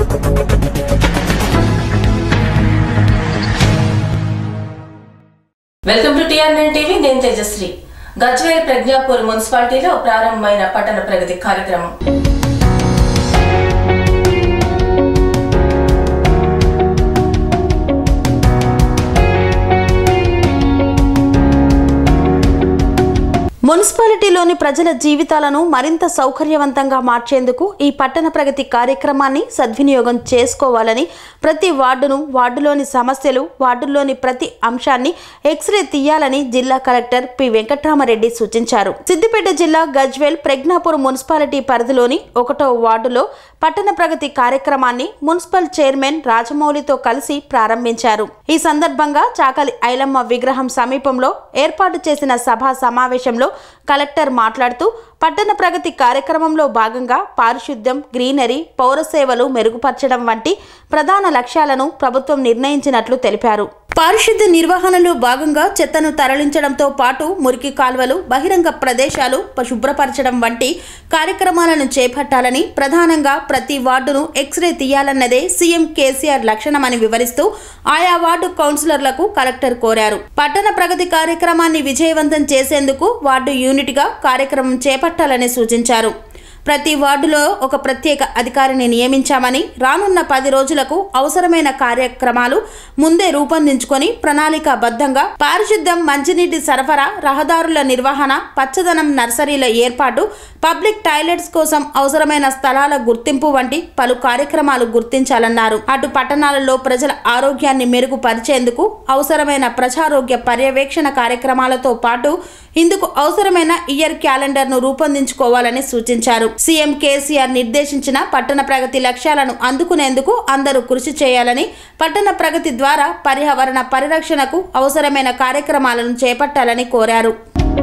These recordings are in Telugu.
వెల్కమ్ టు టిఆర్ఎన్ టీవీ నేను తేజశ్రీ గజ్వేల్ ప్రజ్ఞాపూర్ మున్సిపాలిటీలో ప్రారంభమైన పట్టణ ప్రగతి కార్యక్రమం మున్సిపాలిటీలోని ప్రజల జీవితాలను మరింత సౌకర్యవంతంగా మార్చేందుకు ఈ పట్టణ ప్రగతి కార్యక్రమాన్ని సద్వినియోగం చేసుకోవాలని ప్రతి వార్డును వార్డులోని సమస్యలు వార్డుల్లోని ప్రతి అంశాన్ని ఎక్స్రే తీయాలని జిల్లా కలెక్టర్ పి వెంకట్రామరెడ్డి సూచించారు సిద్దిపేట జిల్లా గజ్వేల్ ప్రజ్ఞాపూర్ మున్సిపాలిటీ పరిధిలోని ఒకటో వార్డులో పట్టణ ప్రగతి కార్యక్రమాన్ని మున్సిపల్ చైర్మన్ రాజమౌళితో కలిసి ప్రారంభించారు ఈ సందర్భంగా చాకలి ఐలమ్మ విగ్రహం సమీపంలో ఏర్పాటు చేసిన సభా సమావేశంలో కలెక్టర్ మాట్లాడుతూ పట్టణ ప్రగతి కార్యక్రమంలో భాగంగా పారిశుద్ధ్యం గ్రీనరీ పౌర సేవలు మెరుగుపరచడం వంటి ప్రధాన లక్ష్యాలను ప్రభుత్వం నిర్ణయించినట్లు తెలిపారు పారిశుద్ధ్య నిర్వహణలో భాగంగా చెత్తను తరలించడంతో పాటు మురికి కాల్వలు బహిరంగ ప్రదేశాలు శుభ్రపరచడం వంటి కార్యక్రమాలను చేపట్టాలని ప్రధానంగా ప్రతి వార్డును ఎక్స్రే తీయాలన్నదే సీఎం కేసీఆర్ లక్షణమని వివరిస్తూ ఆయా వార్డు కౌన్సిలర్లకు కలెక్టర్ కోరారు పట్టణ ప్రగతి కార్యక్రమాన్ని విజయవంతం చేసేందుకు వార్డు యూనిట్గా కార్యక్రమం చేపట్టాలని సూచించారు ప్రతి వార్డులో ఒక ప్రత్యేక అధికారిని నియమించామని రానున్న పది రోజులకు అవసరమైన కార్యక్రమాలు ముందే రూపొందించుకొని ప్రణాళికాబద్ధంగా పారిశుద్ధ్యం మంచినీటి సరఫరా రహదారుల నిర్వహణ పచ్చదనం నర్సరీల ఏర్పాటు పబ్లిక్ టాయిలెట్స్ కోసం అవసరమైన స్థలాల గుర్తింపు వంటి పలు కార్యక్రమాలు గుర్తించాలన్నారు అటు పట్టణాలలో ప్రజల ఆరోగ్యాన్ని మెరుగుపరిచేందుకు అవసరమైన ప్రజారోగ్య పర్యవేక్షణ కార్యక్రమాలతో పాటు ఇందుకు అవసరమైన ఇయర్ క్యాలెండర్ను రూపొందించుకోవాలని సూచించారు సీఎం కేసీఆర్ నిర్దేశించిన పట్టణ ప్రగతి లక్ష్యాలను అందుకునేందుకు అందరూ కృషి చేయాలని పట్టణ ప్రగతి ద్వారా పర్యావరణ పరిరక్షణకు అవసరమైన కార్యక్రమాలను చేపట్టాలని కోరారు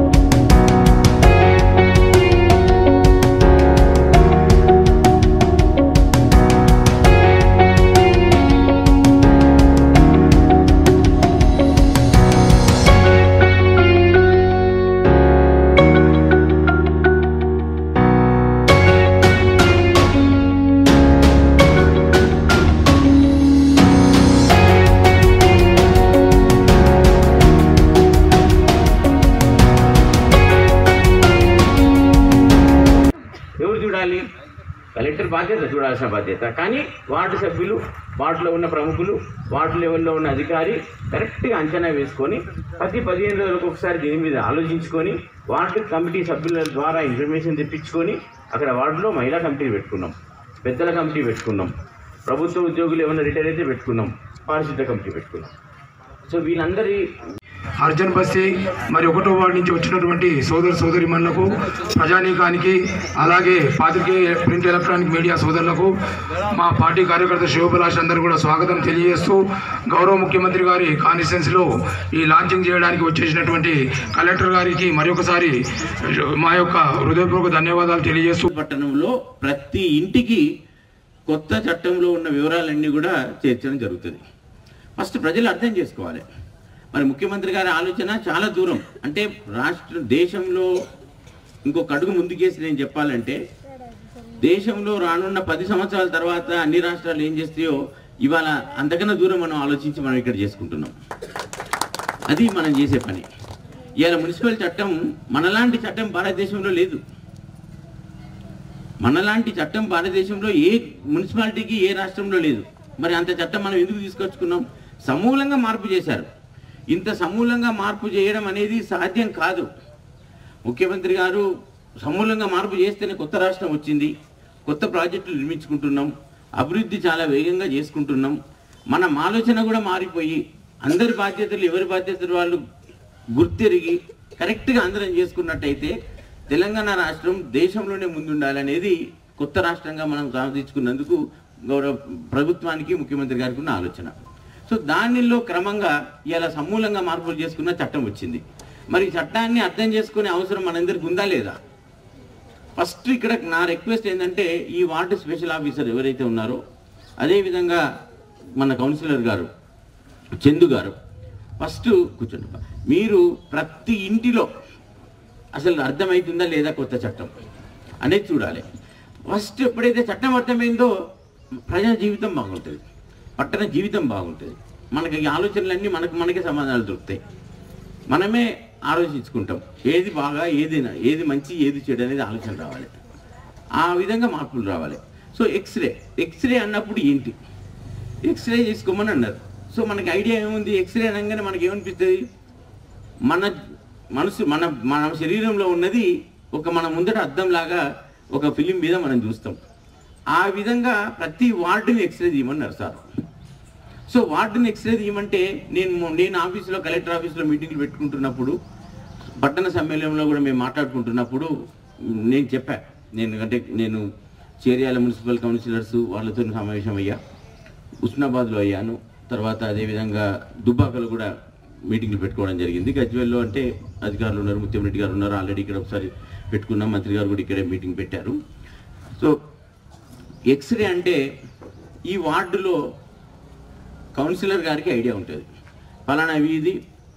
ఎవరు చూడాలి కలెక్టర్ బాధ్యత చూడాల్సిన బాధ్యత కానీ వార్డు సభ్యులు వార్డులో ఉన్న ప్రముఖులు వార్డు లెవెల్లో ఉన్న అధికారి కరెక్ట్గా అంచనా వేసుకొని ప్రతి పదిహేను రోజులకు ఒకసారి దీని మీద ఆలోచించుకొని వార్డు కమిటీ సభ్యుల ద్వారా ఇన్ఫర్మేషన్ తెప్పించుకొని అక్కడ వార్డులో మహిళా కమిటీ పెట్టుకున్నాం పెద్దల కమిటీ పెట్టుకున్నాం ప్రభుత్వ ఉద్యోగులు ఏమైనా రిటైర్ అయితే పెట్టుకున్నాం పారిశుద్ధ కమిటీ పెట్టుకున్నాం సో వీళ్ళందరి అర్జున్ బస్సి మరి ఒకటో వార్డు నుంచి వచ్చినటువంటి సోదర సోదరిమణులకు ప్రజానీకానికి అలాగే పాత్రికేయ ప్రింట్ ఎలక్ట్రానిక్ మీడియా సోదరులకు మా పార్టీ కార్యకర్త శివభిలాష్ అందరూ కూడా స్వాగతం తెలియజేస్తూ గౌరవ ముఖ్యమంత్రి గారి కాన్స్టిట్యున్సీలో ఈ లాంచింగ్ చేయడానికి వచ్చేసినటువంటి కలెక్టర్ గారికి మరొకసారి మా యొక్క హృదయపూర్వక ధన్యవాదాలు తెలియజేస్తూ పట్టణంలో ప్రతి ఇంటికి కొత్త చట్టంలో ఉన్న వివరాలన్నీ కూడా చేర్చడం జరుగుతుంది ఫస్ట్ ప్రజలు అర్థం చేసుకోవాలి మరి ముఖ్యమంత్రి గారి ఆలోచన చాలా దూరం అంటే రాష్ట్ర దేశంలో ఇంకొక అడుగు ముందుకేసి నేను చెప్పాలంటే దేశంలో రానున్న పది సంవత్సరాల తర్వాత అన్ని రాష్ట్రాలు ఏం చేస్తాయో ఇవాళ అంతకన్నా దూరం మనం ఆలోచించి మనం ఇక్కడ చేసుకుంటున్నాం అది మనం చేసే పని ఇవాళ మున్సిపల్ చట్టం మనలాంటి చట్టం భారతదేశంలో లేదు మనలాంటి చట్టం భారతదేశంలో ఏ మున్సిపాలిటీకి ఏ రాష్ట్రంలో లేదు మరి అంత చట్టం మనం ఎందుకు తీసుకొచ్చుకున్నాం సమూలంగా మార్పు చేశారు ఇంత సమూలంగా మార్పు చేయడం అనేది సాధ్యం కాదు ముఖ్యమంత్రి గారు సమూలంగా మార్పు చేస్తేనే కొత్త రాష్ట్రం వచ్చింది కొత్త ప్రాజెక్టులు నిర్మించుకుంటున్నాం అభివృద్ధి చాలా వేగంగా చేసుకుంటున్నాం మన ఆలోచన కూడా మారిపోయి అందరి బాధ్యతలు ఎవరి బాధ్యతలు వాళ్ళు గుర్తెరిగి కరెక్ట్గా అందరం చేసుకున్నట్టయితే తెలంగాణ రాష్ట్రం దేశంలోనే ముందుండాలనేది కొత్త రాష్ట్రంగా మనం సాధించుకున్నందుకు గౌరవ ప్రభుత్వానికి ముఖ్యమంత్రి గారికి ఉన్న ఆలోచన సో దానిలో క్రమంగా ఇలా సమూలంగా మార్పులు చేసుకున్న చట్టం వచ్చింది మరి ఈ చట్టాన్ని అర్థం చేసుకునే అవసరం మనందరికి ఉందా లేదా ఫస్ట్ ఇక్కడ నా రిక్వెస్ట్ ఏంటంటే ఈ వార్డు స్పెషల్ ఆఫీసర్ ఎవరైతే ఉన్నారో అదేవిధంగా మన కౌన్సిలర్ గారు చందు గారు ఫస్ట్ కూర్చోండి మీరు ప్రతి ఇంటిలో అసలు అర్థమవుతుందా లేదా కొత్త చట్టం అనేది చూడాలి ఫస్ట్ ఎప్పుడైతే చట్టం అర్థమైందో ప్రజా జీవితం బాగుంటుంది పట్టణ జీవితం బాగుంటుంది మనకి ఈ ఆలోచనలన్నీ మనకు మనకే సమాధానాలు దొరుకుతాయి మనమే ఆలోచించుకుంటాం ఏది బాగా ఏది నా- ఏది మంచి ఏది చెడు అనేది ఆలోచన రావాలి ఆ విధంగా మార్పులు రావాలి సో ఎక్స్రే ఎక్స్రే అన్నప్పుడు ఏంటి ఎక్స్రే చేసుకోమని అన్నారు సో మనకి ఐడియా ఏముంది ఎక్స్రే అనగానే మనకి ఏమనిపిస్తుంది మన మనసు మన మన శరీరంలో ఉన్నది ఒక మన ముందట అద్దంలాగా ఒక ఫిలిం మీద మనం చూస్తాం ఆ విధంగా ప్రతి వార్డుని ఎక్స్రే తీయమన్నారు సార్ సో వార్డుని ఎక్స్రే తీయమంటే నేను మొ- నేను ఆఫీసులో కలెక్టర్ ఆఫీసులో మీటింగ్లు పెట్టుకుంటున్నప్పుడు పట్టణ సమ్మేళనంలో కూడా మేము మాట్లాడుకుంటున్నప్పుడు మ్, నేను చెప్పా నేను అంటే నేను చేర్యాల మున్సిపల్ కౌన్సిలర్స్ వాళ్ళతో సమావేశం అయ్యా ఉస్నాబాద్లో అయ్యాను తర్వాత అదేవిధంగా దుబ్బాకలో కూడా మీటింగ్లు పెట్టుకోవడం జరిగింది గజ్వేల్లో అంటే అధికారులు ఉన్నారు ముత్యం రెడ్డి గారు ఉన్నారు ఆల్రెడీ ఇక్కడ ఒకసారి పెట్టుకున్నాం మంత్రి గారు కూడా ఇక్కడే మీటింగ్ పెట్టారు సో ఎక్స్రే అంటే ఈ వార్డులో కౌన్సిలర్ గారికి ఐడియా ఉంటుంది ఫలానా వీధి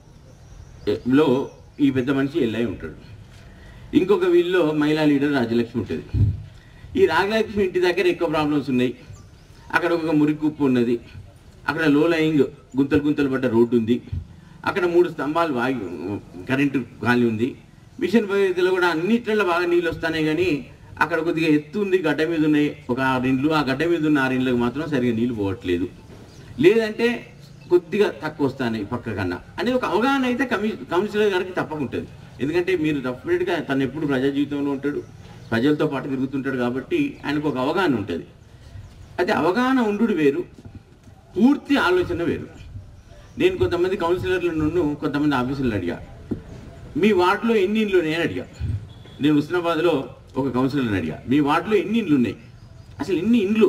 లో ఈ పెద్ద మనిషి ఎల్లై ఉంటాడు ఇంకొక వీధిలో మహిళా లీడర్ రాజలక్ష్మి ఉంటుంది ఈ రాజలక్ష్మి ఇంటి దగ్గర ఎక్కువ ప్రాబ్లమ్స్ ఉన్నాయి అక్కడ ఒక మురికి కుప్పు ఉన్నది అక్కడ లో లయింగ్ గుంతలు గుంతలు పడ్డ రోడ్డు ఉంది అక్కడ మూడు స్తంభాలు వాగి కరెంటు గాలి ఉంది మిషన్ భగీరథలో కూడా అన్నిట్లలో బాగా నీళ్ళు వస్తాయి కానీ అక్కడ కొద్దిగా ఎత్తు ఉంది గడ్డ మీద ఉన్నాయి ఒక ఆరు ఇండ్లు ఆ గడ్డ మీద ఉన్న ఆరు ఇండ్లకు మాత్రం సరిగా నీళ్ళు పోవట్లేదు లేదంటే కొద్దిగా తక్కువ వస్తాయి పక్క కన్నా అనేది ఒక అవగాహన అయితే కమి కౌన్సిలర్ గారికి తప్పకుంటుంది ఎందుకంటే మీరు డెఫినెట్గా తను ఎప్పుడు ప్రజా జీవితంలో ఉంటాడు ప్రజలతో పాటు తిరుగుతుంటాడు కాబట్టి ఆయనకు ఒక అవగాహన ఉంటుంది అది అవగాహన ఉండు వేరు పూర్తి ఆలోచన వేరు నేను కొంతమంది కౌన్సిలర్ల నుండి కొంతమంది ఆఫీసులను అడిగా మీ వార్డులో ఎన్ని ఇండ్లు ఉన్నాయని అడిగా నేను హుస్నాబాద్లో ఒక కౌన్సిలర్ని అడిగా మీ వార్డులో ఎన్ని ఇండ్లు ఉన్నాయి అసలు ఎన్ని ఇండ్లు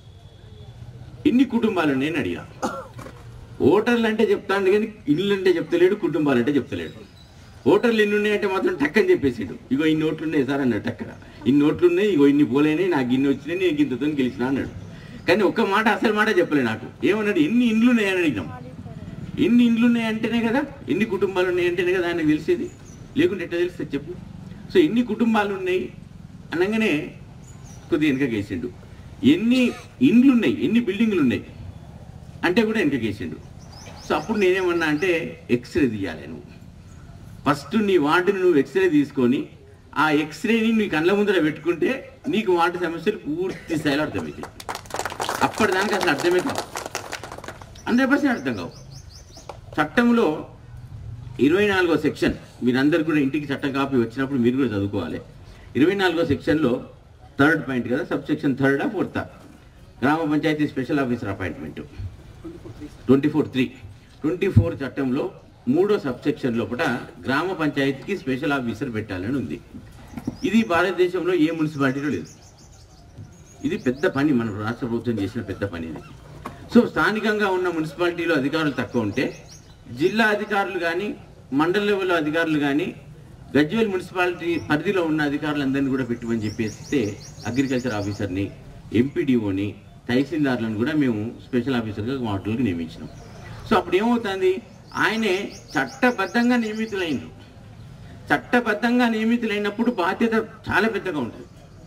ఎన్ని కుటుంబాలు ఉన్నాయని అడిగా ఓటర్లు అంటే చెప్తాడు కానీ ఇల్లు అంటే చెప్తలేడు కుటుంబాలు అంటే చెప్తలేడు ఓటర్లు ఎన్ని ఉన్నాయంటే మాత్రం టక్కని చెప్పేసాడు ఇగో ఇన్ని ఓట్లు ఉన్నాయి సార్ అన్నాడు టక్కన ఇన్ని ఓట్లు ఉన్నాయి ఇగో ఇన్ని పోలేనాయి నాకు ఇన్ని వచ్చినాయి నేను ఇంతతో గెలిచిన అన్నాడు కానీ ఒక్క మాట అసలు మాట చెప్పలే నాకు ఏమన్నాడు ఎన్ని ఇండ్లు ఉన్నాయని అడిగినాం ఎన్ని ఇండ్లు ఉన్నాయంటేనే కదా ఎన్ని కుటుంబాలు ఉన్నాయంటేనే కదా ఆయనకు తెలిసేది లేకుంటే ఎట్లా తెలుస్తుంది చెప్పు సో ఎన్ని కుటుంబాలు ఉన్నాయి అనగానే కొద్దిగా వెనక గేసిండు ఎన్ని ఇండ్లు ఉన్నాయి ఎన్ని బిల్డింగ్లు ఉన్నాయి అంటే కూడా వెనక గేసిండు సో అప్పుడు నేనేమన్నా అంటే ఎక్స్రే తీయాలి నువ్వు ఫస్ట్ నీ వార్డుని నువ్వు ఎక్స్రే తీసుకొని ఆ ఎక్స్రేని నీ కళ్ళ ముందర పెట్టుకుంటే నీకు వార్డు సమస్యలు పూర్తి స్థాయిలో అర్థమవుతాయి అప్పటిదానికి అసలు అర్థమే కావు హండ్రెడ్ పర్సెంట్ అర్థం కావు చట్టంలో ఇరవై నాలుగో సెక్షన్ మీరందరూ కూడా ఇంటికి చట్టం కాపీ వచ్చినప్పుడు మీరు కూడా చదువుకోవాలి ఇరవై నాలుగో సెక్షన్లో థర్డ్ పాయింట్ కదా సబ్ సెక్షన్ థర్డా ఫోర్తా గ్రామ panchayat special officer appointment twenty four three twenty four చట్టంలో మూడో సబ్ సెక్షన్ లోపల గ్రామ పంచాయతీకి స్పెషల్ ఆఫీసర్ పెట్టాలని ఉంది ఇది భారతదేశంలో ఏ మున్సిపాలిటీలో లేదు ఇది పెద్ద పని మన రాష్ట్ర ప్రభుత్వం చేసిన పెద్ద పని ఇది సో స్థానికంగా ఉన్న మున్సిపాలిటీలో అధికారులు తక్కువ ఉంటే జిల్లా అధికారులు కానీ మండల లెవెల్లో అధికారులు కానీ గజ్వేల్ మున్సిపాలిటీ పరిధిలో ఉన్న అధికారులందరినీ కూడా పెట్టమని చెప్పేస్తే అగ్రికల్చర్ ఆఫీసర్ని ఎంపీడీఓని తహసీల్దార్లను కూడా మేము స్పెషల్ ఆఫీసర్గా వార్డులకు నియమించినాం సో అప్పుడు ఏమవుతుంది ఆయనే చట్టబద్ధంగా నియమితులైనరు చట్టబద్ధంగా నియమితులైనప్పుడు బాధ్యత చాలా పెద్దగా ఉంటుంది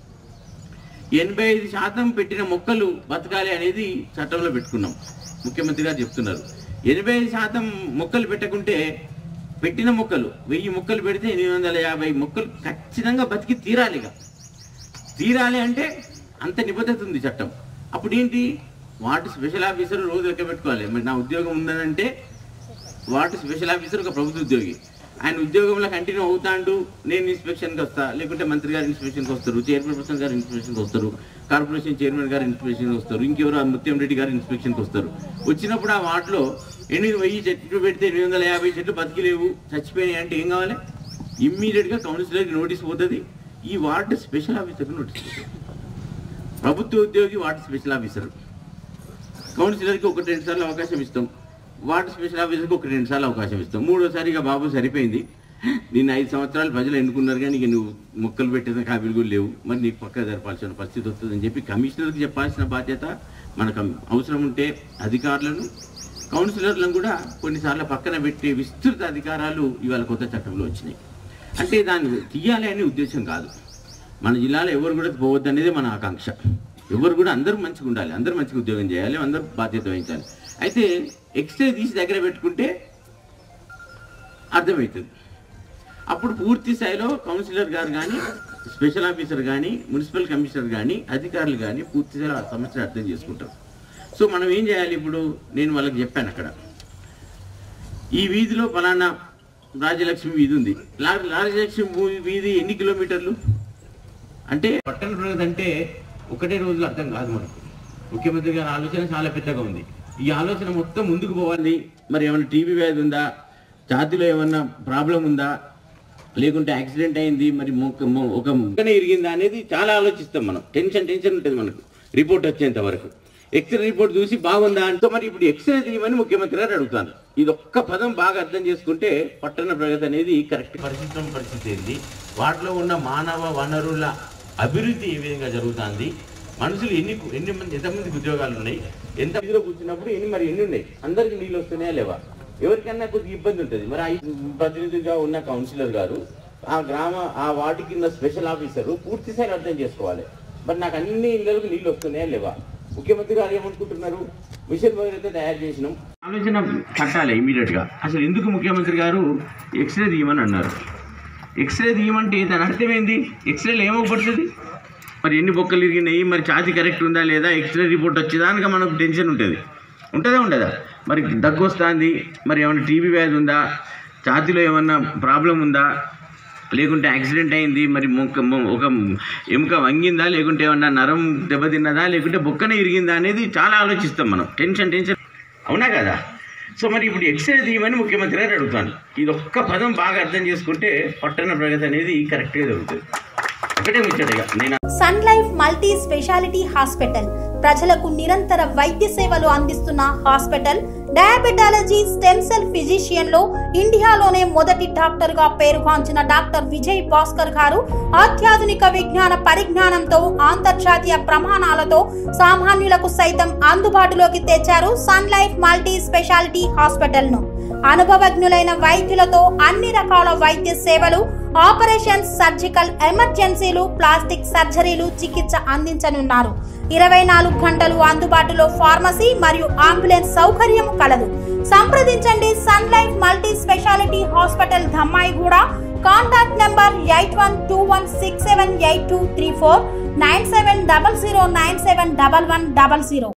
ఎనభై ఐదు శాతం పెట్టిన మొక్కలు బతకాలి అనేది చట్టంలో పెట్టుకున్నాం ముఖ్యమంత్రి గారు చెప్తున్నారు ఎనభై ఐదు శాతం మొక్కలు పెట్టకుంటే పెట్టిన మొక్కలు వెయ్యి మొక్కలు పెడితే ఎనిమిది వందల యాభై మొక్కలు ఖచ్చితంగా బతికి తీరాలిగా తీరాలి అంటే అంత నిబద్ధత ఉంది చట్టం అప్పుడు ఏంటి వాటి స్పెషల్ ఆఫీసర్ రోజు లెక్క పెట్టుకోవాలి మరి నా ఉద్యోగం ఉందనంటే వాటి స్పెషల్ ఆఫీసర్ ఒక ప్రభుత్వ ఉద్యోగి ఆయన ఉద్యోగంలో కంటిన్యూ అవుతాండు నేను ఇన్స్పెక్షన్కి వస్తా లేకుంటే మంత్రి గారు ఇన్స్పెక్షన్కి వస్తారు చైర్పర్సన్ గారు ఇన్స్పెక్షన్కి వస్తారు కార్పొరేషన్ చైర్మన్ గారు ఇన్స్పెక్షన్కి వస్తారు ఇంకెవరు ఆ ముత్యం రెడ్డి గారు ఇన్స్పెక్షన్కి వస్తారు వచ్చినప్పుడు ఆ వాటిలో ఎనిమిది వెయ్యి చెట్లు పెడితే ఎనిమిది వందల యాభై చెట్లు బతికిలేవు చచ్చిపోయినాయి అంటే ఏం కావాలి ఇమ్మీడియట్గా కౌన్సిలర్కి నోటీస్ పోతుంది ఈ వార్డు స్పెషల్ ఆఫీసర్కి నోటీస్ పోతుంది ప్రభుత్వ ఉద్యోగి వార్డు స్పెషల్ ఆఫీసర్ కౌన్సిలర్కి ఒకటి రెండు సార్లు అవకాశం ఇస్తాం వార్డు స్పెషల్ ఆఫీసర్కి ఒక రెండు సార్లు అవకాశం ఇస్తాం మూడోసారిగా బాబు సరిపోయింది నిన్న ఐదు సంవత్సరాలు ప్రజలు ఎన్నుకున్నారు కానీ ఇక నువ్వు మొక్కలు పెట్టిన కాపీలు కూడా లేవు మరి నీకు పక్క జరపాల్సిన పరిస్థితి వస్తుందని చెప్పి కమిషనర్కి చెప్పాల్సిన బాధ్యత మనకు అవసరం ఉంటే అధికారులను కౌన్సిలర్లను కూడా కొన్నిసార్లు పక్కన పెట్టే విస్తృత అధికారాలు ఇవాళ కొత్త చట్టంలో వచ్చినాయి అంటే దాన్ని తీయాలి అనే ఉద్దేశం కాదు మన జిల్లాలో ఎవరు కూడా పోవద్దు అనేది మన ఆకాంక్ష ఎవరు కూడా అందరూ మంచిగా ఉండాలి అందరూ మంచిగా ఉద్యోగం చేయాలి అందరూ బాధ్యత వహించాలి అయితే ఎక్స్రే తీసి దగ్గర పెట్టుకుంటే అర్థమవుతుంది అప్పుడు పూర్తి స్థాయిలో కౌన్సిలర్ గారు కానీ స్పెషల్ ఆఫీసర్ కానీ మున్సిపల్ కమిషనర్ కానీ అధికారులు కానీ పూర్తి స్థాయిలో ఆ సమస్యను అర్థం చేసుకుంటారు సో మనం ఏం చేయాలి ఇప్పుడు నేను వాళ్ళకి చెప్పాను అక్కడ ఈ వీధిలో ఫలానా రాజలక్ష్మి వీధి ఉంది లా- రాజలక్ష్మి వీ- వీధి ఎన్ని కిలోమీటర్లు అంటే పట్టణ ప్రగతి అంటే ఒకటే రోజులో అర్థం కాదు మనకు ముఖ్యమంత్రి గారి ఆలోచన చాలా పెద్దగా ఉంది ఈ ఆలోచన మొత్తం ముందుకు పోవాలి మరి ఏమైనా టీబీ వ్యాధి ఉందా ఛాతీలో ఏమన్నా ప్రాబ్లం ఉందా లేకుంటే యాక్సిడెంట్ అయింది మరి మొక్క మొ- ఒక మొక్కనే ఇరిగిందా అనేది చాలా ఆలోచిస్తాం మనం టెన్షన్ టెన్షన్ ఉంటుంది మనకు రిపోర్ట్ వచ్చేంత వరకు ఎక్స్రే రిపోర్ట్ చూసి బాగుందా అంటే మరి ఇప్పుడు ఎక్స్రే తీయమని ముఖ్యమంత్రి గారు అడుగుతాను ఇది ఒక్క పదం బాగా అర్థం చేసుకుంటే పట్టణ ప్రగతి అనేది కరెక్ట్ పరిస్థితి పరిస్థితి ఏంది వాటిలో ఉన్న మానవ వనరుల అభివృద్ధి ఏ విధంగా జరుగుతుంది మనుషులు ఎన్ని ఎన్ని మంది ఎంతమందికి ఉద్యోగాలు ఉన్నాయి ఎంత ఇదిలో కూర్చున్నప్పుడు ఎన్ని మరి ఎన్ని ఉన్నాయి అందరికి నీళ్ళు వస్తున్నాయా లేవా ఎవరికన్నా కొద్దిగా ఇబ్బంది ఉంటుంది మరి ఆ ప్రతినిధిగా ఉన్న కౌన్సిలర్ గారు ఆ గ్రామ ఆ వార్డు కింద స్పెషల్ ఆఫీసరు పూర్తి స్థాయి అర్థం చేసుకోవాలి మరి నాకు అన్ని ఇళ్ళకు నీళ్ళు వస్తున్నాయా లేవా ముఖ్యమంత్రి గారు ఏమనుకుంటున్నారు మిషన్ భగీరథ తయారు చేసినాం ఆలోచన కట్టాలి ఇమీడియట్ గా అసలు ఎందుకు ముఖ్యమంత్రి గారు ఎక్స్రే తీయమని అన్నారు ఎక్స్రే తీయమంటే దాని అర్థం ఏంది ఎక్స్రేలో ఏమవుపడుతుంది మరి ఎన్ని బొక్కలు ఇరిగినాయి మరి ఛాతీ కరెక్ట్ ఉందా లేదా ఎక్స్రే రిపోర్ట్ వచ్చేదానికి మనకు టెన్షన్ ఉంటుంది ఉంటుందా ఉండదా మరి దగ్గు వస్తుంది మరి ఏమైనా టీబీ వ్యాధి ఉందా ఛాతీలో ఏమన్నా ప్రాబ్లం ఉందా లేకుంటే యాక్సిడెంట్ అయింది మరి మొక్క మొ- ఒక ఎముక వంగిందా లేకుంటే ఏమన్నా నరం దెబ్బతిన్నదా లేకుంటే బొక్కనే ఇరిగిందా అనేది చాలా ఆలోచిస్తాం మనం టెన్షన్ టెన్షన్ అవునా కదా సో మరి ఇప్పుడు ఎక్స్రే తీయమని ముఖ్యమంత్రి గారు అడుగుతాను ఇది ఒక్క పదం బాగా అర్థం చేసుకుంటే పట్టణ ప్రగతి అనేది కరెక్ట్గా జరుగుతుంది ఒకటే ముచ్చటగా నేను sun life multi speciality hospital ప్రజలకు నిరంతర వైద్య సేవలు అందిస్తున్న hospital diabetology stem cell physician లో ఇండియాలోనే మొదటి డాక్టర్ గా పేరుగాంచిన డాక్టర్ విజయ్ భాస్కర్ గారు అత్యాధునిక విజ్ఞాన పరిజ్ఞానంతో అంతర్జాతీయ ప్రమాణాలతో సామాన్యులకు సైతం అందుబాటులోకి తెచ్చారు sun life multi speciality hospital ను అనుభవజ్ఞులైన వైద్యులతో అన్ని రకాల వైద్య సేవలు ఆపరేషన్స్ సర్జికల్ ఎమర్జెన్సీలు ప్లాస్టిక్ సర్జరీలు చికిత్స అందించనున్నారు ఇరవై నాలుగు గంటలు అందుబాటులో ఫార్మసీ మరియు అంబులెన్స్ సౌకర్యం కలదు సంప్రదించండి sun life multi speciality hospital Dammaiguda contact number eight one two one six seven eight two three four nine seven double zero nine seven double one double zero